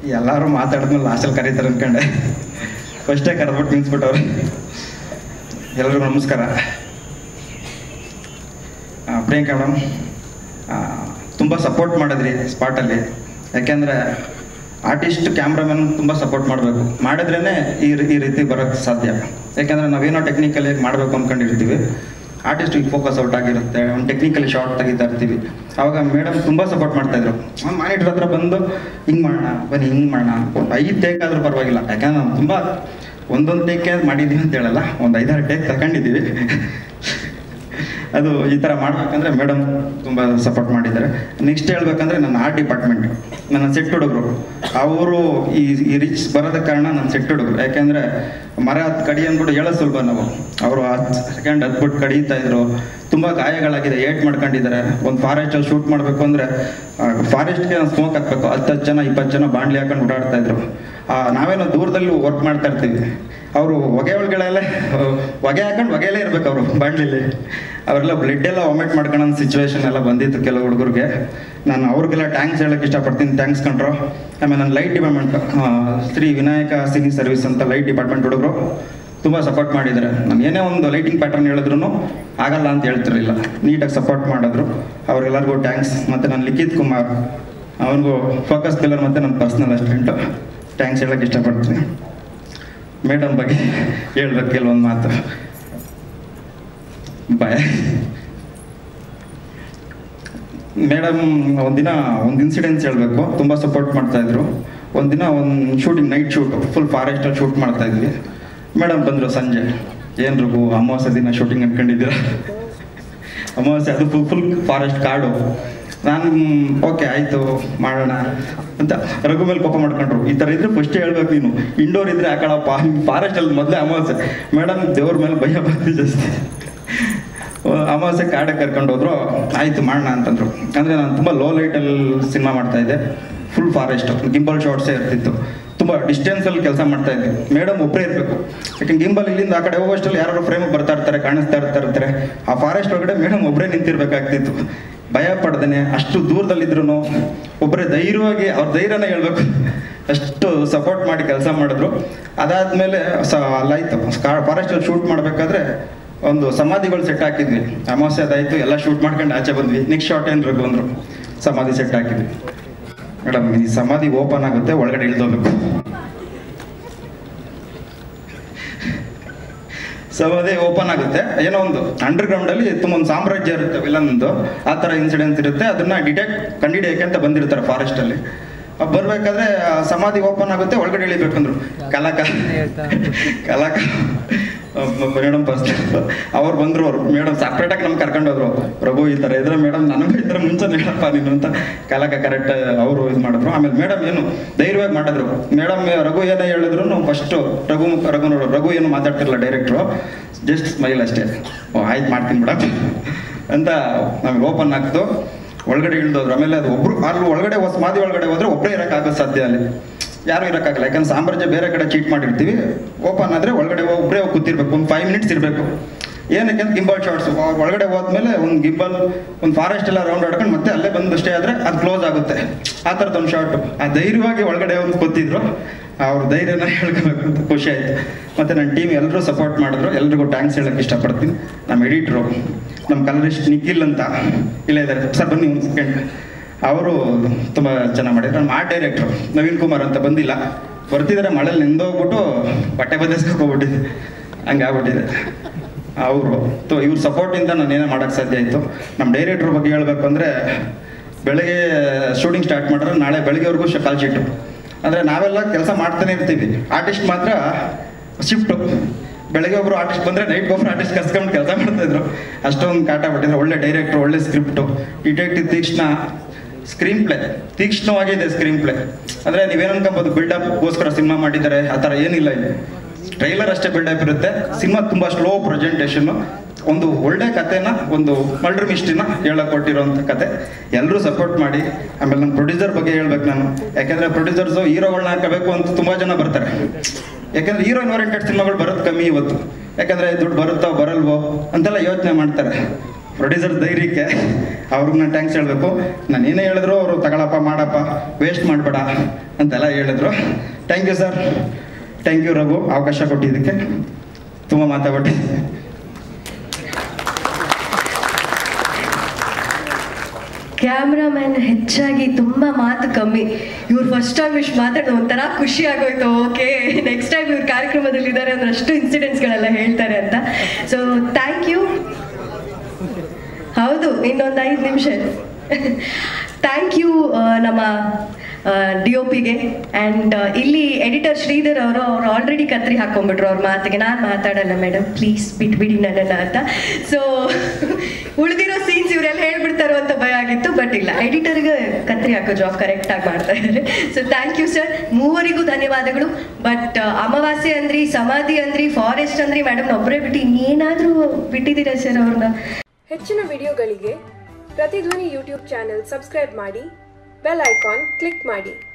ಎಲ್ಲರೂ ಮಾತಾಡಿದ್ಮೇಲೆ ಲಾಸ್ಟಲ್ಲಿ ಕರೀತಾರೆ ಅನ್ಕೊಂಡೆ ಫಸ್ಟೇ ಕರೆದ್ಬಿಟ್ಟು ನಿಲ್ಸ್ಬಿಟ್ಟವ್ರೆ ಎಲ್ರಿಗೂ ನಮಸ್ಕಾರ ಆ, ಪ್ರಿಯಾಂಕಾ ಮೇಡಮ್ ತುಂಬ ಸಪೋರ್ಟ್ ಮಾಡಿದ್ರಿ ಸ್ಪಾಟಲ್ಲಿ ಯಾಕೆಂದರೆ ಆರ್ಟಿಸ್ಟ್ ಕ್ಯಾಮ್ರಾಮನ್ ತುಂಬ ಸಪೋರ್ಟ್ ಮಾಡಬೇಕು ಮಾಡಿದ್ರೇ ಈ ರೀ- ಈ ರೀತಿ ಬರೋಕ್ಕೆ ಸಾಧ್ಯ ಯಾಕೆಂದರೆ ನಾವೇನೋ ಟೆಕ್ನಿಕಲಿ ಮಾಡಬೇಕು ಅಂದ್ಕೊಂಡಿರ್ತೀವಿ ಆರ್ಟಿಸ್ಟಿಗೆ ಫೋಕಸ್ ಔಟ್ ಆಗಿರುತ್ತೆ ಒಂದು ಟೆಕ್ನಿಕಲಿ ಶಾರ್ಟ್ ತೆಗಿತಾ ಇರ್ತೀವಿ ಅವಾಗ ಮೇಡಮ್ ತುಂಬ ಸಪೋರ್ಟ್ ಮಾಡ್ತಾಯಿದ್ರು ಮಾನಿಟ್ರ್ ಹತ್ರ ಬಂದು ಹಿಂಗೆ ಮಾಡೋಣ ಬನ್ನಿ ಹಿಂಗೆ ಮಾಡೋಣ ಒಂದು ಐದು ಟೇಕ್ ಆದರೂ ಪರವಾಗಿಲ್ಲ ಯಾಕಂದ್ರೆ ನಾವು ತುಂಬ ಒಂದೊಂದು ಟೇಕೆ ಮಾಡಿದ್ದೀವಿ ಅಂತ ಹೇಳಲ್ಲ ಒಂದು ಐದಾರು ಟೇಕ್ ತಗೊಂಡಿದ್ದೀವಿ ಅದು ಈ ಥರ ಮಾಡ್ಬೇಕಂದ್ರೆ ಮೇಡಮ್ ತುಂಬ ಸಪೋರ್ಟ್ ಮಾಡಿದ್ದಾರೆ ನೆಕ್ಸ್ಟ್ ಹೇಳ್ಬೇಕಂದ್ರೆ ನನ್ನ ಆರ್ಟ್ ಡಿಪಾರ್ಟ್ಮೆಂಟ್ ನನ್ನ ಸೆಟ್ ಹುಡುಗರು ಅವರು ಈ ಈ ರೀಚ್ ಬರೋದಕ್ಕೆ ಕಾರಣ ನನ್ನ ಸೆಟ್ ಹುಡುಗರು ಯಾಕೆಂದರೆ ಮರ ಹತ್ತು ಕಡಿ ಅಂದ್ಬಿಟ್ಟು ಹೇಳೋ ಸುಲಭ ನಾವು ಅವರು ಹತ್ತು ಸೆಕೆಂಡ್ ಹತ್ಬಿಟ್ಟು ಕಡಿತಾ ಇದ್ರು ತುಂಬ ಗಾಯಗಳಾಗಿದೆ ಏಟ್ ಮಾಡ್ಕೊಂಡಿದ್ದಾರೆ ಒಂದು ಫಾರೆಸ್ಟಲ್ಲಿ ಶೂಟ್ ಮಾಡಬೇಕು ಅಂದರೆ ಫಾರೆಸ್ಟ್ಗೆ ಸ್ಮೋಕ್ ಹಾಕ್ಬೇಕು ಹತ್ತು ಹತ್ತು ಜನ ಇಪ್ಪತ್ತು ಜನ ಬಾಂಡ್ಲಿ ಹಾಕೊಂಡು ಓಡಾಡ್ತಾ ಇದ್ರು ಆ, ನಾವೇನೋ ದೂರದಲ್ಲಿ ವರ್ಕ್ ಮಾಡ್ತಾ ಇರ್ತೀವಿ ಅವರು ಹೊಗೆ ಒಳಗಡೆಲ್ಲ ಹೊಗೆ ಹಾಕೊಂಡು ಹೊಗೆಯಲ್ಲೇ ಇರ್ಬೇಕು ಅವರು ಬಾಂಡ್ಲಿಲಿ ಅವರೆಲ್ಲ ಬ್ಲಡ್ ಎಲ್ಲ ವಾಮಿಟ್ ಮಾಡ್ಕೊಳ್ಳೋ ಸಿಚುವೇಶನ್ ಎಲ್ಲ ಬಂದಿತ್ತು ಕೆಲವು ಹುಡುಗರಿಗೆ ನಾನು ಅವ್ರಿಗೆಲ್ಲ ಟ್ಯಾಂಕ್ಸ್ ಹೇಳಕ್ಕೆ ಇಷ್ಟಪಡ್ತೀನಿ ಥ್ಯಾಂಕ್ಸ್ ಕಂಡ್ರು ಆಮೇಲೆ ನನ್ನ light department Shri Vinayaka cine service ಅಂತ ಲೈಟ್ ಡಿಪಾರ್ಟ್ಮೆಂಟ್ ಹುಡುಗರು ತುಂಬ ಸಪೋರ್ಟ್ ಮಾಡಿದ್ದಾರೆ ನಾನು ಏನೇ ಒಂದು ಲೈಟಿಂಗ್ ಪ್ಯಾಟರ್ನ್ ಹೇಳಿದ್ರು ಆಗಲ್ಲ ಅಂತ ಹೇಳ್ತಿರಲಿಲ್ಲ ನೀಟಾಗಿ ಸಪೋರ್ಟ್ ಮಾಡಿದ್ರು ಅವ್ರಿಗೆಲ್ಲರಿಗೂ ಟ್ಯಾಂಕ್ಸ್ ಮತ್ತು ನನ್ನ ಲಿಖಿತ್ ಕುಮಾರ್ ಅವನಿಗೂ ಫೋಕಸ್ ಪಿಲ್ಲರ್ ಮತ್ತು ನನ್ನ ಪರ್ಸ್ನಲ್ ಅಸಿಸ್ಟೆಂಟು ಥ್ಯಾಂಕ್ಸ್ ಹೇಳಕ್ಕೆ ಇಷ್ಟಪಡ್ತೀನಿ ಮೇಡಮ್ ಬಗ್ಗೆ ಹೇಳ್ಬೇಕು ಕೆಲವೊಂದು ಮಾತು ಬಾಯ್ ಮೇಡಮ್ ಒಂದಿನ ಒಂದು ಇನ್ಸಿಡೆನ್ಸ್ ಹೇಳಬೇಕು ತುಂಬ ಸಪೋರ್ಟ್ ಮಾಡ್ತಾ ಇದ್ರು ಒಂದಿನ ಒಂದು ಶೂಟಿಂಗ್ ನೈಟ್ ಶೂಟು ಫುಲ್ ಫಾರೆಸ್ಟಲ್ಲಿ ಶೂಟ್ ಮಾಡ್ತಾ ಇದ್ವಿ ಮೇಡಮ್ ಬಂದರು ಸಂಜೆ ಏನು ರಘು ಅಮಾವಾಸ್ಯೆ ದಿನ ಶೂಟಿಂಗ್ ಅನ್ಕೊಂಡಿದ್ದೀರಾ ಅಮಾವಾಸ್ಯೆ ಅದು ಫುಲ್ ಫುಲ್ ಫಾರೆಸ್ಟ್ ಕಾಡು ನಾನು ಓಕೆ ಆಯಿತು ಮಾಡೋಣ ಅಂತ ರಘು ಮೇಲೆ ಕೋಪ ಮಾಡ್ಕೊಂಡ್ರು ಈ ಥರ ಇದ್ರೆ ಫಸ್ಟ್ ಹೇಳ್ಬೇಕು ನೀನು ಇಂಡೋರ್ ಇದ್ರೆ ಹಾಕಳಪ್ಪ ಫಾರೆಸ್ಟಲ್ಲಿ ಮೊದಲೇ ಅಮಾವಾಸ್ಯೆ ಮೇಡಮ್ ದೇವ್ರ ಮೇಲೆ ಭಯ ಭಕ್ತಿ ಜಾಸ್ತಿ ಅಮಾವಾಸ್ಯೆ ಕಾಡಕ್ಕೆ ಕರ್ಕೊಂಡು ಹೋದ್ರು ಆಯಿತು ಮಾಡೋಣ ಅಂತಂದ್ರು ಅಂದರೆ ನಾನು ತುಂಬ ಲೋ ಲೈಟಲ್ಲಿ ಸಿನಿಮಾ ಮಾಡ್ತಾ ಇದ್ದೆ ಫುಲ್ ಫಾರೆಸ್ಟ್ ಗಿಂಬಲ್ ಶಾರ್ಟ್ಸೇ ಇರ್ತಿತ್ತು ತುಂಬ ಡಿಸ್ಟೆನ್ಸಲ್ಲಿ ಕೆಲಸ ಮಾಡ್ತಾ ಇದ್ವಿ ಮೇಡಮ್ ಒಬ್ಬರೇ ಇರಬೇಕು ಯಾಕಂದ್ರೆ ಗಿಂಬಲ್ ಇಲ್ಲಿಂದ ಆ ಕಡೆ ಹೋಗೋಷ್ಟಲ್ಲಿ ಯಾರು ಫ್ರೇಮ್ ಬರ್ತಾ ಇರ್ತಾರೆ ಕಾಣಿಸ್ತಾ ಇರ್ತಾ ಇರ್ತಾರೆ ಆ ಫಾರೆಸ್ಟ್ ಒಳಗಡೆ ಮೇಡಮ್ ಒಬ್ಬರೇ ನಿಂತಿರ್ಬೇಕಾಗ್ತಿತ್ತು ಭಯ ಪಡ್ದೇನೆ ಅಷ್ಟು ದೂರದಲ್ಲಿದ್ರು ಒಬ್ಬರೇ ಧೈರ್ಯವಾಗಿ ಅವ್ರ ಧೈರ್ಯನ ಹೇಳ್ಬೇಕು ಅಷ್ಟು ಸಪೋರ್ಟ್ ಮಾಡಿ ಕೆಲಸ ಮಾಡಿದ್ರು ಅದಾದ್ಮೇಲೆ ಸ ಅಲ್ಲಾಯ್ತು ಫಾರೆಸ್ಟಲ್ಲಿ ಶೂಟ್ ಮಾಡಬೇಕಾದ್ರೆ ಒಂದು ಸಮಾಧಿಗಳು ಸೆಟ್ ಹಾಕಿದ್ವಿ ಅಮಾವಾಸ್ಯೆ ಅದಾಯ್ತು ಎಲ್ಲ ಶೂಟ್ ಮಾಡ್ಕೊಂಡು ಆಚೆ ಬಂದ್ವಿ ನೆಕ್ಸ್ಟ್ ಶಾರ್ಟ್ ಏನ್ರಿ ಬಂದರು ಸಮಾಧಿ ಸೆಟ್ ಹಾಕಿದ್ವಿ ಮೇಡಮ್ ಈ ಸಮಾಧಿ ಓಪನ್ ಆಗುತ್ತೆ ಒಳಗಡೆ ಇಳ್ದೋಗ್ಬೇಕು ಸಮಾಧಿ ಓಪನ್ ಆಗುತ್ತೆ ಏನೋ ಒಂದು ಅಂಡರ್ ಗ್ರೌಂಡ್ ಅಲ್ಲಿ ತುಂಬ ಒಂದು ಸಾಮ್ರಾಜ್ಯ ಇರುತ್ತೆ ವಿಲನ್ದು ಆ ಥರ ಇನ್ಸಿಡೆನ್ಸ್ ಇರುತ್ತೆ ಅದನ್ನ ಡಿಟೆಕ್ಟ್ ಕಂಡಿಡಿಯಕ್ಕೆ ಅಂತ ಬಂದಿರ್ತಾರೆ ಫಾರೆಸ್ಟ್ ಅಲ್ಲಿ ಅಹ್ ಬರ್ಬೇಕಾದ್ರೆ ಆ ಸಮಾಧಿ ಓಪನ್ ಆಗುತ್ತೆ ಒಳಗಡೆ ಇಳಿಬೇಕಂದ್ರು ಕಲಾಕ ಕಲಾಕ ಮೇಡಮ್ ಫಸ್ಟ್ ಅವ್ರು ಬಂದ್ರು ಅವರು ಮೇಡಮ್ ಸಪ್ರೇಟಾಗಿ ನಮ್ಗೆ ಕರ್ಕೊಂಡು ಹೋದ್ರು ರಘು ಈ ಥರ ಇದ್ರೆ ಮೇಡಮ್ ನನಗೂ ಈ ಥರ ಮುಂಚೆ ಹೇಳಪ್ಪ ನೀನು ಅಂತ ಕಲಾಕ ಕರೆಕ್ಟ್ ಅವರು ಇದು ಮಾಡಿದ್ರು ಆಮೇಲೆ ಮೇಡಮ್ ಏನು ಧೈರ್ಯವಾಗಿ ಮಾಡಿದ್ರು ಮೇಡಮ್ ರಘು ಏನೇ ಹೇಳಿದ್ರು ಫಸ್ಟು ರಘು ರಘು ನೋಡು ರಘು ಏನು ಮಾತಾಡ್ತಿರಲ್ಲ ಡೈರೆಕ್ಟ್ರು ಜಸ್ಟ್ ಸ್ಮೈಲ್ ಅಷ್ಟೇ ಓ ಆಯ್ತು ಮಾಡ್ತೀನಿ ಮೇಡಮ್ ಅಂತ ನಮಗೆ ಓಪನ್ ಆಗ್ತು ಒಳಗಡೆ ಇಳ್ದೋದ್ರು ಆಮೇಲೆ ಅದು ಒಬ್ರು ಅಲ್ಲಿ ಒಳಗಡೆ ಹೊಸ ಮಾದಿ ಒಳಗಡೆ ಹೋದ್ರೆ ಒಬ್ಬರೇ ಇರೋಕ್ಕಾಗೋದು ಸಾಧ್ಯ ಅಲ್ಲಿ ಯಾರು ಇರೋಕ್ಕಾಗಲ್ಲ ಯಾಕಂದ್ರೆ ಸಾಮ್ರಾಜ್ಯ ಬೇರೆ ಕಡೆ ಚೀಟ್ ಮಾಡಿರ್ತೀವಿ ಓಪನ್ ಆದರೆ ಒಳಗಡೆ ಒಬ್ಬರೇ ಹೋಗಿ ಕೂತಿರ್ಬೇಕು ಒಂದು ಫೈವ್ ಮಿನಿಟ್ಸ್ ಇರಬೇಕು ಏನಕ್ಕೆ ಅಂತ ಗಿಂಬಲ್ ಶಾರ್ಟ್ಸ್ ಒಳಗಡೆ ಹೋದ್ಮೇಲೆ ಒಂದು ಗಿಂಬಲ್ ಒಂದು ಫಾರೆಸ್ಟ್ ಎಲ್ಲ ರೌಂಡ್ ಹೊಡ್ಕೊಂಡು ಮತ್ತೆ ಅಲ್ಲೇ ಬಂದು ಸ್ಟೇ ಆದರೆ ಅದು ಕ್ಲೋಸ್ ಆಗುತ್ತೆ ಆ ಥರದ್ದು ಒಂದು ಶಾರ್ಟ್ ಆ ಧೈರ್ಯವಾಗಿ ಒಳಗಡೆ ಒಂದು ಕೂತಿದ್ರು ಅವ್ರ ಧೈರ್ಯನ ಹೇಳ್ಕೋಬೇಕು ಅಂತ ಖುಷಿ ಆಯ್ತು ಮತ್ತೆ ನನ್ನ ಟೀಮ್ ಎಲ್ಲರೂ ಸಪೋರ್ಟ್ ಮಾಡಿದ್ರು ಎಲ್ರಿಗೂ ಥ್ಯಾಂಕ್ಸ್ ಹೇಳಕ್ಕೆ ಇಷ್ಟಪಡ್ತೀನಿ ನಮ್ಮ ಎಡಿಟ್ರು ನಮ್ಮ ಕಲರಿಸ್ಟ್ ನಿಖಿಲ್ ಅಂತ ಇಲ್ಲೇ ಇದ್ದಾರೆ ಸರ್ ಬನ್ನಿ ಒಂದು ಸೆಕೆಂಡ್ ಅವರು ತುಂಬ ಚೆನ್ನಾಗಿ ಮಾಡಿದ್ರು ನಮ್ಮ ಆರ್ಟ್ ಡೈರೆಕ್ಟ್ರು ನವೀನ್ ಕುಮಾರ್ ಅಂತ ಬಂದಿಲ್ಲ ಬರ್ತಿದ್ದಾರೆ ಮಳೇಲಿ ನಿಂದೋಗ್ಬಿಟ್ಟು ಬಟ್ಟೆ ಬದಲಿಸ್ಕೊಂಡು ಹೋಗ್ಬಿಟ್ಟಿದೆ ಹಂಗೆ ಆಗ್ಬಿಟ್ಟಿದೆ ಅವರು ತೋ ಇವ್ರ ಸಪೋರ್ಟಿಂದ ನಾನು ಏನೋ ಮಾಡೋಕ್ಕೆ ಸಾಧ್ಯ ಆಯಿತು ನಮ್ಮ ಡೈರೆಕ್ಟ್ರ್ ಬಗ್ಗೆ ಹೇಳಬೇಕು ಅಂದರೆ ಬೆಳಗ್ಗೆ ಶೂಟಿಂಗ್ ಸ್ಟಾರ್ಟ್ ಮಾಡಿದ್ರೆ ನಾಳೆ ಬೆಳಗ್ಗೆವರೆಗೂ ಶ ಕಾಲ್ ಶೀಟು ಅಂದರೆ ನಾವೆಲ್ಲ ಕೆಲಸ ಮಾಡ್ತಾನೆ ಇರ್ತೀವಿ ಆರ್ಟಿಸ್ಟ್ ಮಾತ್ರ ಶಿಫ್ಟು ಬೆಳಗ್ಗೆ ಒಬ್ರು ಆರ್ಟಿಸ್ಟ್ ಬಂದರೆ ನೈಟ್ ಒಬ್ರು ಆರ್ಟಿಸ್ಟ್ ಕರ್ಸ್ಕೊಂಡು ಕೆಲಸ ಮಾಡ್ತಾಯಿದ್ರು ಅಷ್ಟೊಂದು ಕಾಟ ಬಿಟ್ಟಿದ್ರು ಒಳ್ಳೆ ಡೈರೆಕ್ಟ್ರು ಒಳ್ಳೆ ಸ್ಕ್ರಿಪ್ಟು ಡಿಟೆಕ್ಟಿವ್ ತೀಕ್ಷ್ಣ ಸ್ಕ್ರೀನ್ ಪ್ಲೇ ತೀಕ್ಷ್ಣವಾಗಿದೆ ಸ್ಕ್ರೀನ್ ಪ್ಲೇ ಅಂದರೆ ನೀವೇನು ಅನ್ಕೊಬೋದು ಬಿಲ್ಡಪ್ಗೋಸ್ಕರ ಸಿನಿಮಾ ಮಾಡಿದ್ದಾರೆ ಆ ಥರ ಏನಿಲ್ಲ ಇಲ್ಲಿ ಟ್ರೈಲರ್ ಅಷ್ಟೇ ಬಿಲ್ಡಪ್ ಇರುತ್ತೆ ಸಿನಿಮಾ ತುಂಬ ಸ್ಲೋ ಪ್ರೆಸೆಂಟೇಷನ್ನು ಒಂದು ಒಳ್ಳೆ ಕಥೆನ ಒಂದು ಮಲ್ಡ್ರ್ ಮಿಸ್ಟ್ರಿನ ಹೇಳಕ್ ಕೊಟ್ಟಿರೋಂಥ ಕತೆ ಎಲ್ಲರೂ ಸಪೋರ್ಟ್ ಮಾಡಿ ಆಮೇಲೆ ನನ್ನ ಪ್ರೊಡ್ಯೂಸರ್ ಬಗ್ಗೆ ಹೇಳ್ಬೇಕು ನಾನು ಯಾಕೆಂದ್ರೆ ಪ್ರೊಡ್ಯೂಸರ್ಸು ಹೀರೋಗಳನ್ನ ಹಾಕಬೇಕು ಅಂತ ತುಂಬ ಜನ ಬರ್ತಾರೆ ಯಾಕಂದ್ರೆ ಹೀರೋಯಿನ್ ಓರಿಯೆಂಟೆಡ್ ಸಿನಿಮಾಗಳು ಬರೋದು ಕಮ್ಮಿ ಇವತ್ತು ಯಾಕಂದ್ರೆ ದುಡ್ಡು ಬರುತ್ತೋ ಬರಲ್ವೋ ಅಂತೆಲ್ಲ ಯೋಚನೆ ಮಾಡ್ತಾರೆ ಪ್ರೊಡ್ಯೂಸರ್ ಧೈರ್ಯಕ್ಕೆ ಅವ್ರಿಗೆ ನಾನು ಥ್ಯಾಂಕ್ಸ್ ಹೇಳಬೇಕು ನಾನು ಏನೇ ಹೇಳಿದ್ರು ಅವರು ತಗೊಳಪ್ಪ ಮಾಡಪ್ಪ ವೇಸ್ಟ್ ಮಾಡಬೇಡ ಅಂತೆಲ್ಲ ಹೇಳಿದ್ರು thank you sir thank you Raghu ಅವಕಾಶ ಕೊಟ್ಟಿದ್ದಕ್ಕೆ ತುಂಬ ಮಾತಾಡ್ಬಿಟ್ಟೆ ಕ್ಯಾಮ್ರಾಮ್ಯಾನ್ ಹೆಚ್ಚಾಗಿ ತುಂಬ ಮಾತು ಕಮ್ಮಿ ಇವ್ರು ಫಸ್ಟ್ ಟೈಮ್ ಇಷ್ಟು ಮಾತಾಡೋ ಒಂಥರ ಖುಷಿ ಆಗೋಯ್ತು ಓಕೆ ನೆಕ್ಸ್ಟ್ ಟೈಮ್ ಇವ್ರ ಕಾರ್ಯಕ್ರಮದಲ್ಲಿ ಇದ್ದಾರೆ ಅಂದ್ರೆ ಅಷ್ಟು ಇನ್ಸಿಡೆಂಟ್ಸ್ಗಳೆಲ್ಲ ಹೇಳ್ತಾರೆ ಅಂತ ಸೊ ಥ್ಯಾಂಕ್ ಯು ಹೌದು ಇನ್ನೊಂದು ಐದು ನಿಮಿಷ ಥ್ಯಾಂಕ್ ಯು ನಮ್ಮ ಡಿ ಒ ಪಿಗೆ ಆ್ಯಂಡ್ ಇಲ್ಲಿ ಎಡಿಟರ್ ಶ್ರೀಧರ್ ಅವರು ಅವ್ರು ಆಲ್ರೆಡಿ ಕತ್ರಿ ಹಾಕೊಂಡ್ಬಿಟ್ರು ಅವ್ರ ಮಾತಿಗೆ ನಾನು ಮಾತಾಡಲ್ಲ ಮೇಡಮ್ ಪ್ಲೀಸ್ ಬಿಟ್ಬಿಡಿ ನನ್ನನ್ನು ಅಂತ ಸೊ ಉಳಿದಿರೋ ಸೀನ್ಸ್ ಇವರೆಲ್ಲ ಹೇಳ್ಬಿಡ್ತಾರೋ ಅಂತ ಭಯ ಆಗಿತ್ತು ಬಟ್ ಇಲ್ಲ ಎಡಿಟರ್ಗೆ ಕತ್ರಿ ಹಾಕೋ ಜಾಬ್ ಕರೆಕ್ಟಾಗಿ ಮಾಡ್ತಾ ಇದ್ದಾರೆ ಸೊ ಥ್ಯಾಂಕ್ ಯು ಸರ್ ಮೂವರಿಗೂ ಧನ್ಯವಾದಗಳು ಬಟ್ ಅಮಾವಾಸ್ಯೆ ಅಂದ್ರಿ ಸಮಾಧಿ ಅಂದ್ರಿ ಫಾರೆಸ್ಟ್ ಅಂದ್ರಿ ಮೇಡಮ್ ಒಬ್ಬರೇ ಬಿಟ್ಟು ಇನ್ನೇನಾದರೂ ಬಿಟ್ಟಿದ್ದೀರಾ ಸರ್ ಅವ್ರನ್ನ ಹೆಚ್ಚಿನ ವಿಡಿಯೋಗಳಿಗೆ ಪ್ರತಿಧ್ವನಿ ಯೂಟ್ಯೂಬ್ ಚಾನೆಲ್ ಸಬ್ಸ್ಕ್ರೈಬ್ ಮಾಡಿ ಬೆಲ್ ಐಕಾನ್ ಕ್ಲಿಕ್ ಮಾಡಿ